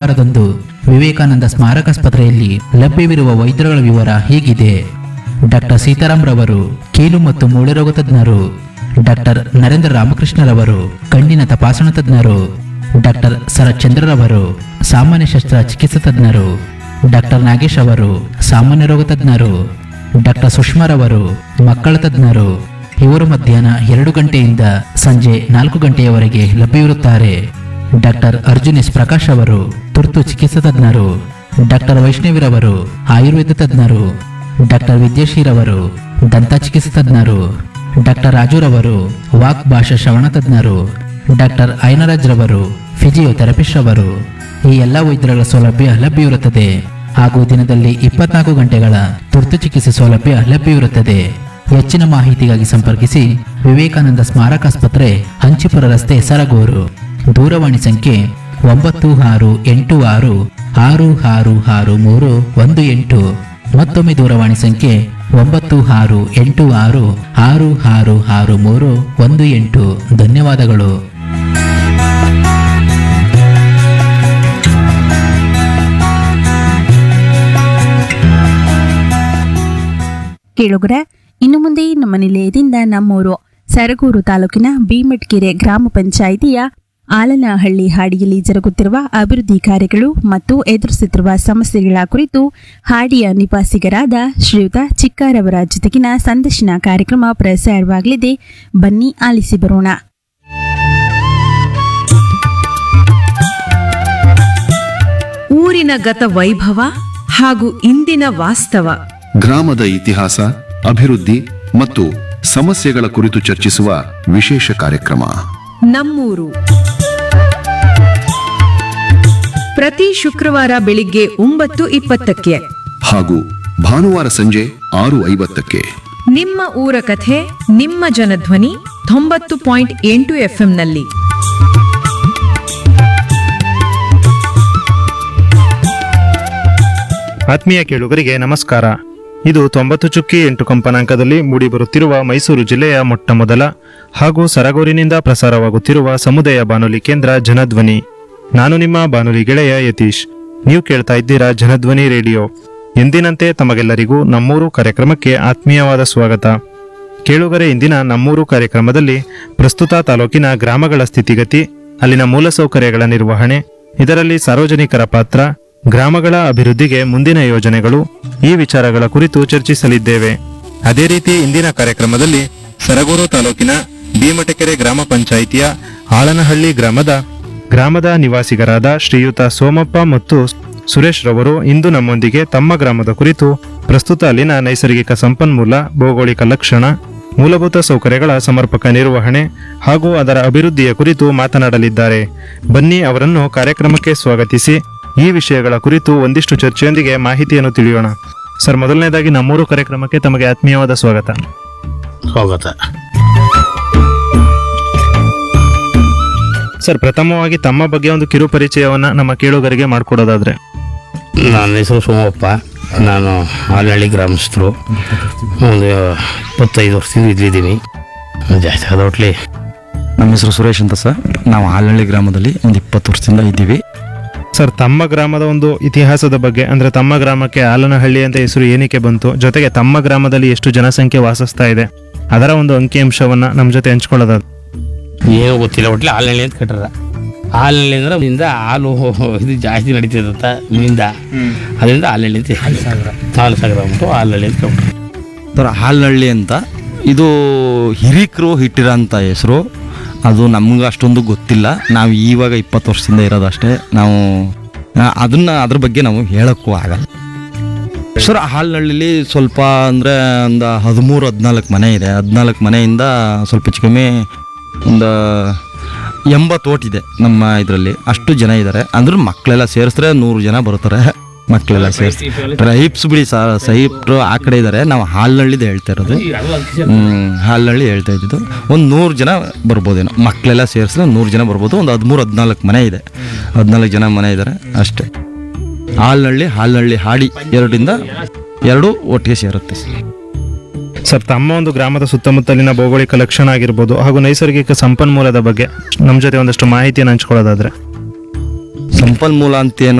ಸೋಮವಾರದಂದು ವಿವೇಕಾನಂದ ಸ್ಮಾರಕಾಸ್ಪತ್ರೆಯಲ್ಲಿ ಲಭ್ಯವಿರುವ ವೈದ್ಯರುಗಳ ವಿವರ ಹೀಗಿದೆ ಡಾಕ್ಟರ್ ಸೀತಾರಾಮ್ ರವರು ಕೀಲು ಮತ್ತು ಮೂಳೆ ರೋಗ ತಜ್ಞರು ಡಾಕ್ಟರ್ ನರೇಂದ್ರ ರಾಮಕೃಷ್ಣರವರು ಕಣ್ಣಿನ ತಪಾಸಣಾ ತಜ್ಞರು ಡಾಕ್ಟರ್ ಶರತ್ಚಂದ್ರರವರು ಸಾಮಾನ್ಯ ಶಸ್ತ್ರ ಚಿಕಿತ್ಸಾ ತಜ್ಞರು ಡಾಕ್ಟರ್ ನಾಗೇಶ್ ಅವರು ಸಾಮಾನ್ಯ ರೋಗ ತಜ್ಞರು ಡಾಕ್ಟರ್ ಸುಷ್ಮಾರವರು ಮಕ್ಕಳ ತಜ್ಞರು ಇವರು ಮಧ್ಯಾಹ್ನ ಎರಡು ಗಂಟೆಯಿಂದ ಸಂಜೆ ನಾಲ್ಕು ಗಂಟೆಯವರೆಗೆ ಲಭ್ಯವಿರುತ್ತಾರೆ ಡಾಕ್ಟರ್ ಅರ್ಜುನ್ ಎಸ್ ಪ್ರಕಾಶ್ ಅವರು ತುರ್ತು ಚಿಕಿತ್ಸಾ ತಜ್ಞರು ಡಾಕ್ಟರ್ ವೈಷ್ಣವಿರವರು ಆಯುರ್ವೇದ ತಜ್ಞರು ಡಾಕ್ಟರ್ ವಿದ್ಯಾಶ್ರೀರವರು ದಂತ ಚಿಕಿತ್ಸಾ ತಜ್ಞರು ಡಾಕ್ಟರ್ ರಾಜುರವರು ವಾಕ್ ಭಾಷಾ ಶ್ರವಣ ತಜ್ಞರು ಡಾಕ್ಟರ್ ಐನರಾಜ್ ರವರು ಫಿಸಿಯೋಥೆರಪಿಸ್ಟ್ ರವರು ಈ ಎಲ್ಲ ವೈದ್ಯರುಗಳ ಸೌಲಭ್ಯ ಲಭ್ಯವಿರುತ್ತದೆ ಹಾಗೂ ದಿನದಲ್ಲಿ ಇಪ್ಪತ್ನಾಲ್ಕು ಗಂಟೆಗಳ ತುರ್ತು ಚಿಕಿತ್ಸೆ ಸೌಲಭ್ಯ ಲಭ್ಯವಿರುತ್ತದೆ ಹೆಚ್ಚಿನ ಮಾಹಿತಿಗಾಗಿ ಸಂಪರ್ಕಿಸಿ ವಿವೇಕಾನಂದ ಸ್ಮಾರಕಾಸ್ಪತ್ರೆ ಹಂಚಿಪುರ ರಸ್ತೆ ಸರಗೂರು ದೂರವಾಣಿ ಸಂಖ್ಯೆ ಒಂಬತ್ತು ಆರು ಎಂಟು ಆರು ಆರು ಆರು ಆರು ಮೂರು ಒಂದು ಎಂಟು ಮತ್ತೊಮ್ಮೆ ದೂರವಾಣಿ ಸಂಖ್ಯೆ ಒಂಬತ್ತು ಆರು ಎಂಟು ಆರು ಆರು ಆರು ಆರು ಮೂರು ಒಂದು ಎಂಟು ಧನ್ಯವಾದಗಳು ಕೇಳುಗರ ಇನ್ನು ಮುಂದೆ ನಮ್ಮ ನಿಲಯದಿಂದ ನಮ್ಮೂರು ಸರಗೂರು ತಾಲೂಕಿನ ಭೀಮಟ್ಕೆರೆ ಗ್ರಾಮ ಪಂಚಾಯಿತಿಯ ಆಲನಹಳ್ಳಿ ಹಾಡಿಯಲ್ಲಿ ಜರುಗುತ್ತಿರುವ ಅಭಿವೃದ್ಧಿ ಕಾರ್ಯಗಳು ಮತ್ತು ಎದುರಿಸುತ್ತಿರುವ ಸಮಸ್ಯೆಗಳ ಕುರಿತು ಹಾಡಿಯ ನಿವಾಸಿಗರಾದ ಶ್ರೀಯುತ ಚಿಕ್ಕಾರವರ ಜೊತೆಗಿನ ಸಂದರ್ಶನ ಕಾರ್ಯಕ್ರಮ ಪ್ರಸಾರವಾಗಲಿದೆ ಬನ್ನಿ ಆಲಿಸಿ ಬರೋಣ ಊರಿನ ಗತ ವೈಭವ ಹಾಗೂ ಇಂದಿನ ವಾಸ್ತವ ಗ್ರಾಮದ ಇತಿಹಾಸ ಅಭಿವೃದ್ಧಿ ಮತ್ತು ಸಮಸ್ಯೆಗಳ ಕುರಿತು ಚರ್ಚಿಸುವ ವಿಶೇಷ ಕಾರ್ಯಕ್ರಮ ನಮ್ಮೂರು ಪ್ರತಿ ಶುಕ್ರವಾರ ಬೆಳಿಗ್ಗೆ ಒಂಬತ್ತು ಇಪ್ಪತ್ತಕ್ಕೆ ಹಾಗೂ ಭಾನುವಾರ ಸಂಜೆ ಆರು ಐವತ್ತಕ್ಕೆ ನಿಮ್ಮ ಊರ ಕಥೆ ನಿಮ್ಮ ಜನಧ್ವನಿ ತೊಂಬತ್ತು ಪಾಯಿಂಟ್ ಎಂಟು ಎಫ್ಎಂನಲ್ಲಿ ಆತ್ಮೀಯ ಕೇಳುಗರಿಗೆ ನಮಸ್ಕಾರ ಇದು ತೊಂಬತ್ತು ಚುಕ್ಕಿ ಎಂಟು ಕಂಪನಾಂಕದಲ್ಲಿ ಮೂಡಿಬರುತ್ತಿರುವ ಮೈಸೂರು ಜಿಲ್ಲೆಯ ಮೊಟ್ಟ ಮೊದಲ ಹಾಗೂ ಸರಗೂರಿನಿಂದ ಪ್ರಸಾರವಾಗುತ್ತಿರುವ ಸಮುದಾಯ ಬಾನುಲಿ ಕೇಂದ್ರ ಜನಧ್ವನಿ ನಾನು ನಿಮ್ಮ ಬಾನುಲಿ ಗೆಳೆಯ ಯತೀಶ್ ನೀವು ಕೇಳ್ತಾ ಇದ್ದೀರಾ ಜನಧ್ವನಿ ರೇಡಿಯೋ ಎಂದಿನಂತೆ ತಮಗೆಲ್ಲರಿಗೂ ನಮ್ಮೂರು ಕಾರ್ಯಕ್ರಮಕ್ಕೆ ಆತ್ಮೀಯವಾದ ಸ್ವಾಗತ ಕೇಳುಗರೆ ಇಂದಿನ ನಮ್ಮೂರು ಕಾರ್ಯಕ್ರಮದಲ್ಲಿ ಪ್ರಸ್ತುತ ತಾಲೂಕಿನ ಗ್ರಾಮಗಳ ಸ್ಥಿತಿಗತಿ ಅಲ್ಲಿನ ಮೂಲಸೌಕರ್ಯಗಳ ನಿರ್ವಹಣೆ ಇದರಲ್ಲಿ ಸಾರ್ವಜನಿಕರ ಪಾತ್ರ ಗ್ರಾಮಗಳ ಅಭಿವೃದ್ಧಿಗೆ ಮುಂದಿನ ಯೋಜನೆಗಳು ಈ ವಿಚಾರಗಳ ಕುರಿತು ಚರ್ಚಿಸಲಿದ್ದೇವೆ ಅದೇ ರೀತಿ ಇಂದಿನ ಕಾರ್ಯಕ್ರಮದಲ್ಲಿ ಸರಗೂರು ತಾಲೂಕಿನ ಭೀಮಟಕೆರೆ ಗ್ರಾಮ ಪಂಚಾಯಿತಿಯ ಆಳನಹಳ್ಳಿ ಗ್ರಾಮದ ಗ್ರಾಮದ ನಿವಾಸಿಗರಾದ ಶ್ರೀಯುತ ಸೋಮಪ್ಪ ಮತ್ತು ಸುರೇಶ್ ರವರು ಇಂದು ನಮ್ಮೊಂದಿಗೆ ತಮ್ಮ ಗ್ರಾಮದ ಕುರಿತು ಪ್ರಸ್ತುತ ಅಲ್ಲಿನ ನೈಸರ್ಗಿಕ ಸಂಪನ್ಮೂಲ ಭೌಗೋಳಿಕ ಲಕ್ಷಣ ಮೂಲಭೂತ ಸೌಕರ್ಯಗಳ ಸಮರ್ಪಕ ನಿರ್ವಹಣೆ ಹಾಗೂ ಅದರ ಅಭಿವೃದ್ಧಿಯ ಕುರಿತು ಮಾತನಾಡಲಿದ್ದಾರೆ ಬನ್ನಿ ಅವರನ್ನು ಕಾರ್ಯಕ್ರಮಕ್ಕೆ ಸ್ವಾಗತಿಸಿ ಈ ವಿಷಯಗಳ ಕುರಿತು ಒಂದಿಷ್ಟು ಚರ್ಚೆಯೊಂದಿಗೆ ಮಾಹಿತಿಯನ್ನು ತಿಳಿಯೋಣ ಸರ್ ಮೊದಲನೇದಾಗಿ ನಮ್ಮೂರು ಕಾರ್ಯಕ್ರಮಕ್ಕೆ ತಮಗೆ ಆತ್ಮೀಯವಾದ ಸ್ವಾಗತ ಸ್ವಾಗತ ಸರ್ ಪ್ರಥಮವಾಗಿ ತಮ್ಮ ಬಗ್ಗೆ ಒಂದು ಕಿರು ಪರಿಚಯವನ್ನ ನಮ್ಮ ಕೇಳುಗರಿಗೆ ಮಾಡಿಕೊಡೋದಾದ್ರೆ ನನ್ನ ಹೆಸರು ಸೋಮಪ್ಪ ನಾನು ಆಲಹಳ್ಳಿ ಗ್ರಾಮಸ್ಥರು ಒಂದು ಇಪ್ಪತ್ತೈದು ವರ್ಷದಿಂದ ಇಲ್ಲಿದ್ದೀನಿ ಜಾಸ್ತಿ ಆದ ಒಟ್ಲಿ ನಮ್ಮ ಹೆಸರು ಸುರೇಶ್ ಅಂತ ಸರ್ ನಾವು ಹಾಲಹಳ್ಳಿ ಗ್ರಾಮದಲ್ಲಿ ಒಂದು ಇಪ್ಪತ್ತು ವರ್ಷದಿಂದ ಇದ್ದೀವಿ ಸರ್ ತಮ್ಮ ಗ್ರಾಮದ ಒಂದು ಇತಿಹಾಸದ ಬಗ್ಗೆ ಅಂದ್ರೆ ತಮ್ಮ ಗ್ರಾಮಕ್ಕೆ ಆಲನಹಳ್ಳಿ ಅಂತ ಹೆಸರು ಏನಕ್ಕೆ ಬಂತು ಜೊತೆಗೆ ತಮ್ಮ ಗ್ರಾಮದಲ್ಲಿ ಎಷ್ಟು ಜನಸಂಖ್ಯೆ ವಾಸಿಸ್ತಾ ಇದೆ ಅದರ ಒಂದು ಅಂಕಿಅಂಶವನ್ನ ನಮ್ಮ ಜೊತೆ ಹಂಚ್ಕೊಳ್ಳೋದಾದ್ರೆ ಏನೂ ಗೊತ್ತಿಲ್ಲ ಒಟ್ಲಿ ಆಲಹಳ್ಳಿ ಅಂತ ಕಟ್ಟಾರ ಆಲಹಳ್ಳಿ ಅಂದ್ರೆ ಇಂದ ಹಾಲು ಇದು ಜಾಸ್ತಿ ನಡೀತಿದಂತ ಮಿಂದ ಅದರಿಂದ ಆಲಹಳ್ಳಿ ಅಂತ ಹಾಲು ಸಾಗರ ಅಂದ್ಬಿಟ್ಟು ಆಲಹಳ್ಳಿ ಅಂತ ಕಟ್ಬಿಟ್ರು. ಸರ್ ಹಾಲಹಳ್ಳಿ ಅಂತ ಇದು ಹಿರೀಕರು ಇಟ್ಟಿರೋಂಥ ಹೆಸರು ಅದು ನಮ್ಗೆ ಅಷ್ಟೊಂದು ಗೊತ್ತಿಲ್ಲ ನಾವು ಇವಾಗ ಇಪ್ಪತ್ತು ವರ್ಷದಿಂದ ಇರೋದಷ್ಟೇ ನಾವು ಆ, ಅದನ್ನ ಅದ್ರ ಬಗ್ಗೆ ನಾವು ಹೇಳೋಕ್ಕೂ ಆಗಲ್ಲ ಸರ್ ಹಾಲಹಳ್ಳಿಲಿ ಸ್ವಲ್ಪ ಅಂದರೆ ಒಂದು ಹದಿಮೂರು ಹದಿನಾಲ್ಕು ಮನೆ ಇದೆ ಹದಿನಾಲ್ಕು ಮನೆಯಿಂದ ಸ್ವಲ್ಪ ಹೆಚ್ಚು ಕಮ್ಮಿ ಒಂದು ಎಂಬತ್ತು ಓಟ್ ಇದೆ ನಮ್ಮ ಇದರಲ್ಲಿ ಅಷ್ಟು ಜನ ಇದ್ದಾರೆ ಅಂದ್ರೆ ಮಕ್ಕಳೆಲ್ಲ ಸೇರಿಸಿದ್ರೆ ನೂರು ಜನ ಬರ್ತಾರೆ ಮಕ್ಕಳೆಲ್ಲ ಸೇರಿಸಿ ಟ್ರೈಬ್ಸ್ ಬಿಡಿ ಸರ್ ಸೈಬ್ರು ಆ ಕಡೆ ಇದ್ದಾರೆ ನಾವು ಹಾಲ್ನಳ್ಳಿದು ಹೇಳ್ತಾ ಇರೋದು ಹ್ಮ್, ಹಾಲ್ನಳ್ಳಿ ಹೇಳ್ತಾ ಇದ್ದಿದ್ದು ಒಂದು ನೂರು ಜನ ಬರ್ಬೋದೇನೋ ಮಕ್ಕಳೆಲ್ಲ ಸೇರಿಸಿದ್ರೆ ನೂರು ಜನ ಬರ್ಬೋದು ಒಂದು ಹದಿಮೂರು ಹದಿನಾಲ್ಕು ಮನೆ ಇದೆ ಹದಿನಾಲ್ಕು ಜನ ಮನೆ ಇದ್ದಾರೆ ಅಷ್ಟೇ ಹಾಲ್ನಳ್ಳಿ ಹಾಲ್ನಳ್ಳಿ ಹಾಡಿ ಎರಡರಿಂದ ಎರಡು ಒಟ್ಟಿಗೆ ಸೇರುತ್ತೆ ಸರ್ ತಮ್ಮ ಒಂದು ಗ್ರಾಮದ ಸುತ್ತಮುತ್ತಲಿನ ಭೌಗೋಳಿಕ ಲಕ್ಷಣ ಆಗಿರ್ಬೋದು ಹಾಗೂ ನೈಸರ್ಗಿಕ ಸಂಪನ್ಮೂಲದ ಬಗ್ಗೆ ನಮ್ಮ ಜೊತೆ ಒಂದಷ್ಟು ಮಾಹಿತಿಯನ್ನು ಹಂಚ್ಕೊಳ್ಳೋದಾದ್ರೆ ಸಂಪನ್ಮೂಲ ಅಂತ ಏನು